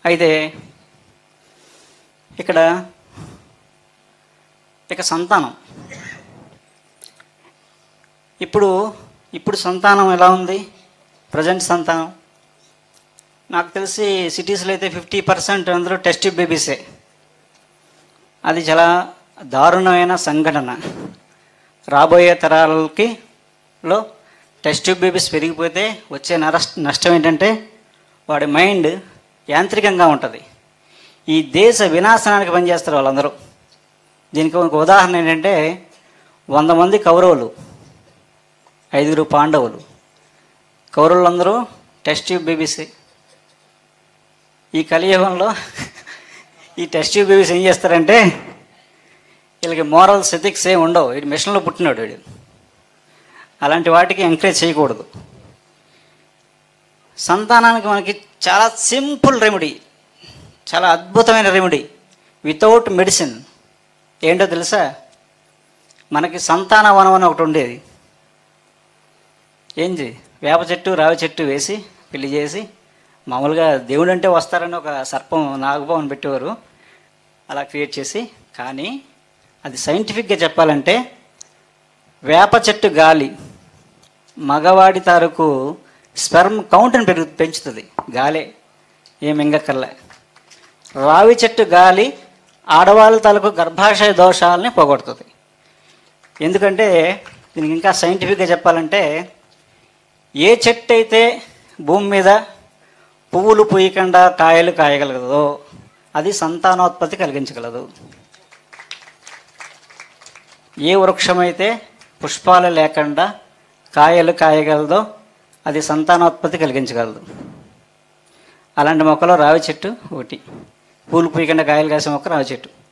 అయితే ఇక్కడ ఇక సంతానం ఇప్పుడు ఇప్పుడు సంతానం ఎలా ఉంది ప్రజెంట్ సంతానం నాకు తెలిసి సిటీస్లో అయితే ఫిఫ్టీ పర్సెంట్ అందరూ టెస్ట్ బేబీసే అది చాలా దారుణమైన సంఘటన రాబోయే తరాలకి లో టెస్ట్ బేబీస్ పెరిగిపోతే వచ్చే నరస్ నష్టం ఏంటంటే వాడి మైండ్ యాంత్రికంగా ఉంటుంది ఈ దేశ వినాశనానికి పనిచేస్తారు వాళ్ళందరూ దీనికి ఒక ఉదాహరణ ఏంటంటే వంద మంది కౌరవులు ఐదుగురు పాండవులు కౌరవులందరూ టెస్ట్ ట్యూబ్ బేబీస్ ఈ కలియుగంలో ఈ టెస్ట్ ట్యూబ్ బేబీస్ ఏం చేస్తారంటే వీళ్ళకి మోరల్స్ ఎథిక్స్ ఏమి ఉండవు వీడు మిషన్లో పుట్టినాడు వీడు అలాంటి వాటికి ఎంకరేజ్ చేయకూడదు సంతానానికి మనకి చాలా సింపుల్ రెమెడీ చాలా అద్భుతమైన రెమెడీ వితౌట్ మెడిసిన్ ఏంటో తెలుసా మనకి సంతాన వనం అని ఒకటి ఉండేది ఏంది వేప చెట్టు రావి చెట్టు వేసి పెళ్లి చేసి మామూలుగా దేవుడు అంటే వస్తారని ఒక సర్పం నాగభవన్ పెట్టేవారు అలా క్రియేట్ చేసి కానీ అది సైంటిఫిక్గా చెప్పాలంటే వేప చెట్టు గాలి మగవాడి తాలూకు స్పెర్మ్ కౌంట్ని పెరుగు పెంచుతుంది గాలే ఏం మింగక్కర్లే రావి చెట్టు గాలి ఆడవాళ్ళ తాలూకు గర్భాశయ దోషాలని పోగొడుతుంది ఎందుకంటే దీనికి ఇంకా సైంటిఫిక్గా చెప్పాలంటే ఏ చెట్టు అయితే భూమి మీద పువ్వులు పూయకుండా కాయలు కాయగలగదో అది సంతానోత్పత్తి కలిగించగలదు ఏ వృక్షమైతే పుష్పాలు లేకుండా కాయలు కాయగలదో అది సంతానోత్పత్తి కలిగించగలదు అలాంటి మొక్కలో రావి చెట్టు ఒకటి పూలు పూయకుండా కాయలు కాసే మొక్క రావి చెట్టు